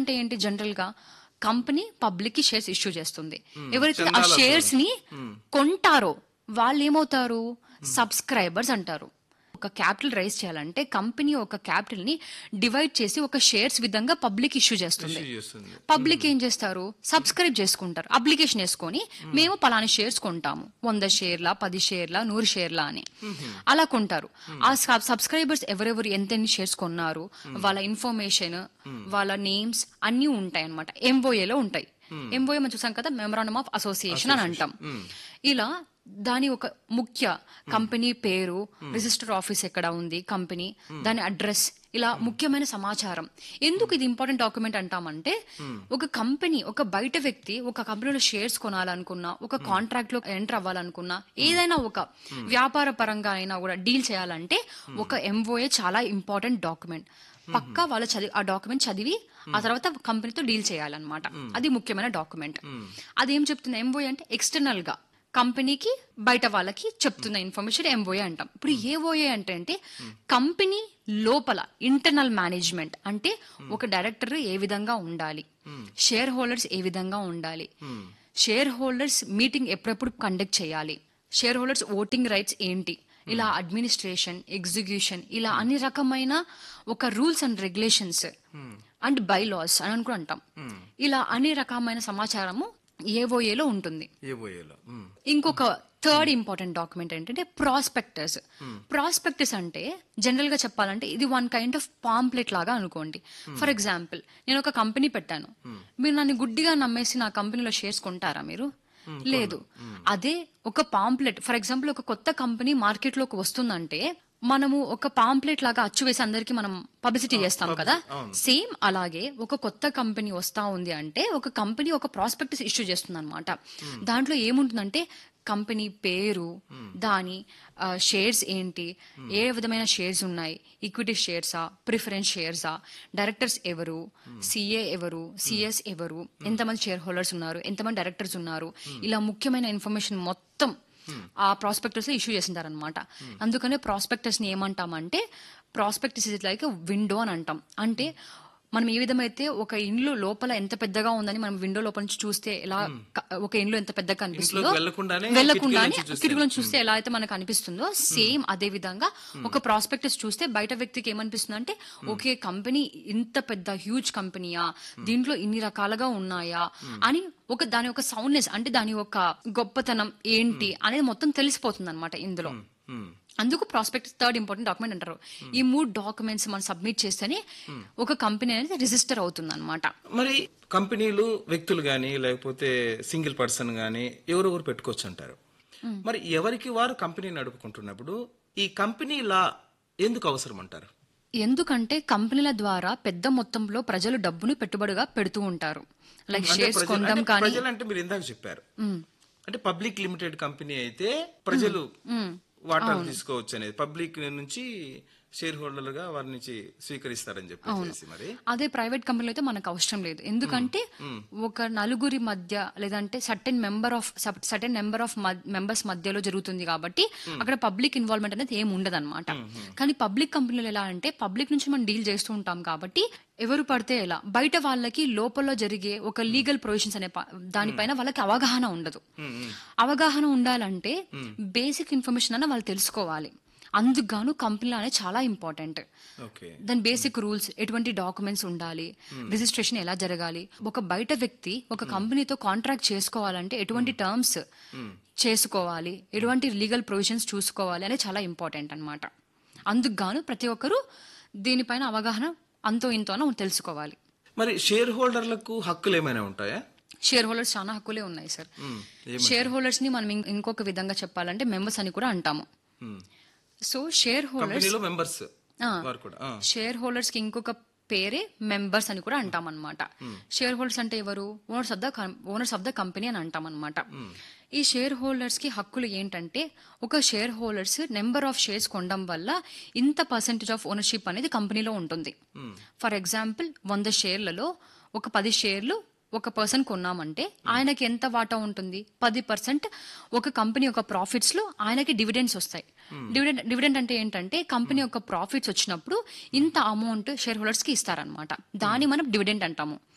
అంటే ఏంటి జనరల్ గా కంపెనీ పబ్లిక్ కి షేర్స్ ఇష్యూ చేస్తుంది ఎవరైతే ఆ చందాల షేర్స్ ని కొంటారో వాళ్ళు ఏమవుతారు సబ్స్క్రైబర్స్ అంటారు ఒక క్యాపిటల్ రైజ్ చేయాలంటే కంపెనీ ఒక క్యాపిటల్ ని డివైడ్ చేసి ఒక షేర్స్ విధంగా పబ్లిక్ ఇష్యూ చేస్తుంది ఇష్యూ చేస్తుంది పబ్లిక్ ఏం చేస్తారు సబ్స్క్రైబ్ చేసుకుంటారు అప్లికేషన్ వేసుకొని మేము పలానా షేర్స్ కొంటాము వంద షేర్ల పది షేర్ల నూరు షేర్ల అని అలా కొంటారు ఆ సబ్స్క్రైబర్స్ ఎవరెవరు ఎంతెన్ని షేర్స్ కొన్నారు వాళ్ళ ఇన్ఫర్మేషన్ వాళ్ళ నేమ్స్ అన్ని ఉంటాయి అనమాట ఎంఓఏలో ఉంటాయి ఎంఓఏ మనం చూసాం కదా మెమరాండమ్ ఆఫ్ అసోసియేషన్ అని అంటాం ఇలా దాని ఒక ముఖ్య కంపెనీ పేరు రిజిస్టర్ ఆఫీస్ ఎక్కడ ఉంది కంపెనీ దాని అడ్రస్ ఇలా ముఖ్యమైన సమాచారం ఎందుకు ఇది ఇంపార్టెంట్ డాక్యుమెంట్ అంటామంటే ఒక కంపెనీ ఒక బయట వ్యక్తి ఒక కంపెనీలో షేర్స్ కొనాలనుకున్నా ఒక కాంట్రాక్ట్ లో ఎంటర్ అవ్వాలనుకున్నా ఏదైనా ఒక వ్యాపార పరంగా అయినా కూడా డీల్ చేయాలంటే ఒక ఎంఓఏ చాలా ఇంపార్టెంట్ డాక్యుమెంట్ పక్కా వాళ్ళు చదివి ఆ డాక్యుమెంట్ చదివి ఆ తర్వాత కంపెనీతో డీల్ చేయాలన్నమాట అది ముఖ్యమైన డాక్యుమెంట్ అదేం చెప్తుంది ఎంఓఏ అంటే ఎక్స్టర్నల్ గా కంపెనీకి బయట వాళ్ళకి చెప్తున్న ఇన్ఫర్మేషన్ ఎంఓఏ అంటాం ఇప్పుడు ఏఓఏ అంటే అంటే కంపెనీ లోపల ఇంటర్నల్ మేనేజ్మెంట్ అంటే ఒక డైరెక్టర్ ఏ విధంగా ఉండాలి షేర్ హోల్డర్స్ ఏ విధంగా ఉండాలి షేర్ హోల్డర్స్ మీటింగ్ ఎప్పుడెప్పుడు కండక్ట్ చేయాలి షేర్ హోల్డర్స్ ఓటింగ్ రైట్స్ ఏంటి ఇలా అడ్మినిస్ట్రేషన్ ఎగ్జిక్యూషన్ ఇలా అన్ని రకమైన ఒక rules and regulations and bylaws అని అనుకుని అంటాం ఇలా అన్ని రకమైన సమాచారము ఏఓఏలో ఉంటుంది ఏబోయేలో ఇంకొక థర్డ్ ఇంపార్టెంట్ డాక్యుమెంట్ ఏంటంటే ప్రాస్పెక్టర్స్ ప్రాస్పెక్టస్ అంటే జనరల్ గా చెప్పాలంటే ఇది వన్ కైండ్ ఆఫ్ పాంప్లెట్ లాగా అనుకోండి ఫర్ ఎగ్జాంపుల్ నేను ఒక కంపెనీ పెట్టాను మీరు నన్ను గుడ్డిగా నమ్మేసి నా కంపెనీలో షేర్స్ కొంటారా మీరు లేదు అదే ఒక పాంప్లెట్ ఫర్ ఎగ్జాంపుల్ ఒక కొత్త కంపెనీ మార్కెట్ లోకి వస్తుందంటే మనము ఒక పాంప్లెట్ లాగా అచ్చు వేసి అందరికి మనం పబ్లిసిటీ చేస్తాం కదా సేమ్ అలాగే ఒక కొత్త కంపెనీ వస్తా ఉంది అంటే ఒక కంపెనీ ఒక ప్రాస్పెక్టస్ ఇష్యూ చేస్తుంది అనమాట దాంట్లో ఏముంటుందంటే కంపెనీ పేరు దాని షేర్స్ ఏంటి ఏ విధమైన షేర్స్ ఉన్నాయి ఈక్విటీ షేర్సా ప్రిఫరెన్స్ షేర్సా డైరెక్టర్స్ ఎవరు సిఏ ఎవరు సిఎస్ ఎవరు ఎంతమంది షేర్ హోల్డర్స్ ఉన్నారు ఎంతమంది డైరెక్టర్స్ ఉన్నారు ఇలా ముఖ్యమైన ఇన్ఫర్మేషన్ మొత్తం ఆ ప్రాస్పెక్టర్స్ లో ఇష్యూ చేసింటారనమాట అందుకనే ప్రాస్పెక్టర్స్ ని ఏమంటామంటే ప్రాస్పెక్టస్ ఇస్ లైక్ విండో అని అంటాం అంటే మనం ఏ విధమైతే ఒక ఇండ్లు లోపల ఎంత పెద్దగా ఉందని మనం విండో లోపల నుంచి చూస్తే ఎలా క- ఒక ఇండ్లు ఎంత పెద్దగా కనిపిస్తుందో ఇంట్లోకి వెళ్ళకుండానే వెళ్ళకుండానే కిటికీ నుంచి చూస్తే. కిటికీలను చూస్తే ఎలా అయితే మనకు అనిపిస్తుందో సేమ్ అదే విధంగా ఒక ప్రాస్పెక్టస్ చూస్తే బయట వ్యక్తికి ఏమనిపిస్తుంది అంటే ఓకే కంపెనీ ఇంత పెద్ద హ్యూజ్ కంపెనీయా దీంట్లో ఇన్ని రకాలుగా ఉన్నాయా అని ఒక దాని ఒక సౌండ్నెస్ అంటే దాని ఒక గొప్పతనం ఏంటి అనేది మొత్తం తెలిసిపోతుంది అనమాట ఇందులో అందుకు ప్రాస్పెక్ట్ థర్డ్ ఇంపార్టెంట్ డాక్యుమెంట్ అంటారు ఈ మూడు డాక్యుమెంట్స్ మనం సబ్మిట్ చేస్తేనే ఒక కంపెనీ అనేది రిజిస్టర్ అవుతుంది అనమాట మరి కంపెనీలు వ్యక్తులు గాని లేకపోతే సింగిల్ పర్సన్ గాని ఎవరెవరు పెట్టుకోవచ్చు అంటారు మరి ఎవరికి వారు కంపెనీ నడుపుకుంటున్నప్పుడు ఈ కంపెనీ లా ఎందుకు అవసరం అంటారు ఎందుకంటే కంపెనీల ద్వారా పెద్ద మొత్తంలో ప్రజలు డబ్బును పెట్టుబడిగా పెడుతూ ఉంటారు లైక్ అంటే షేర్స్ ప్రజలు- కొనడం అంటే కానీ ప్రజలు అంటే మీరు ఇందాక చెప్పారు అంటే పబ్లిక్ లిమిటెడ్ కంపెనీ అయితే ప్రజలు వాటాలు తీసుకోవచ్చు అనేది పబ్లిక్ నుంచి షేర్ హోల్డర్ గా వారి నుంచి స్వీకరిస్తారని చెప్పేసి మరి అదే ప్రైవేట్ కంపెనీలో అయితే మనకు అవసరం లేదు ఎందుకంటే ఒక నలుగురి మధ్య లేదంటే certain member of certain number of members మధ్యలో జరుగుతుంది కాబట్టి అక్కడ పబ్లిక్ ఇన్వాల్వ్మెంట్ అనేది ఏం ఉండదు అనమాట కానీ పబ్లిక్ కంపెనీలు ఎలా అంటే పబ్లిక్ నుంచి మనం డీల్ చేస్తూ ఉంటాం కాబట్టి ఎవరు పడితే ఎలా బయట వాళ్ళకి లోపల జరిగే ఒక లీగల్ ప్రొవిజన్స్ అనే ప- దానిపైన వాళ్ళకి అవగాహన ఉండదు అవగాహన ఉండాలంటే బేసిక్ ఇన్ఫర్మేషన్ అన్న వాళ్ళు తెలుసుకోవాలి అందుకు గాను కంపెనీలు అనేది చాలా ఇంపార్టెంట్ ఓకే దాని బేసిక్ రూల్స్ ఎటువంటి డాక్యుమెంట్స్ ఉండాలి రిజిస్ట్రేషన్ ఎలా జరగాలి ఒక బయట వ్యక్తి ఒక కంపెనీతో కాంట్రాక్ట్ చేసుకోవాలంటే ఎటువంటి టర్మ్స్ చేసుకోవాలి ఎటువంటి లీగల్ ప్రొవిజన్స్ చూసుకోవాలి అనేది చాలా ఇంపార్టెంట్ అన్నమాట అందుకు గాను ప్రతి ఒక్కరూ దీనిపైన అవగాహన అంతో ఇంతో అన్న తెలుసుకోవాలి మరి షేర్ హోల్డర్లకు హక్కులు ఏమైనా ఉంటాయా షేర్ హోల్డర్స్ చాలా హక్కులే ఉన్నాయి సార్ షేర్ హోల్డర్స్ ని మనం ఇం- ఇంకొక విధంగా చెప్పాలంటే మెంబర్స్ అని కూడా అంటాము మ్మ్. సో షేర్ హోల్డర్స్ కంపెనీలో మెంబర్స్ వారు కూడా ఆ. షేర్ హోల్డర్స్ కి ఇంకొక పేరే మెంబర్స్ అని కూడా అంటాం అనమాట షేర్ హోల్డర్స్ అంటే ఎవరు owners of the owners of the company అని అంటాం అనమాట ఈ షేర్ హోల్డర్స్ కి హక్కులు ఏంటంటే ఒక shareholders number of shares కొనడం వల్ల ఇంత పర్సెంటేజ్ ఆఫ్ ఓనర్షిప్ అనేది కంపెనీలో ఉంటుంది ఫర్ ఎగ్జాంపుల్ వంద షేర్లలో ఒక పది షేర్లు ఒక పర్సన్ కొన్నామంటే ఆయనకి ఎంత వాటా ఉంటుంది పది పర్సెంట్ ఒక కంపెనీ యొక్క ప్రాఫిట్స్ లో ఆయనకి డివిడెండ్స్ వస్తాయి డివిడెండ్ డివిడెండ్ అంటే ఏంటంటే కంపెనీ యొక్క ప్రాఫిట్స్ వచ్చినప్పుడు ఇంత అమౌంట్ షేర్ హోల్డర్స్ కి ఇస్తారనమాట దాన్ని మనం డివిడెండ్ అంటాము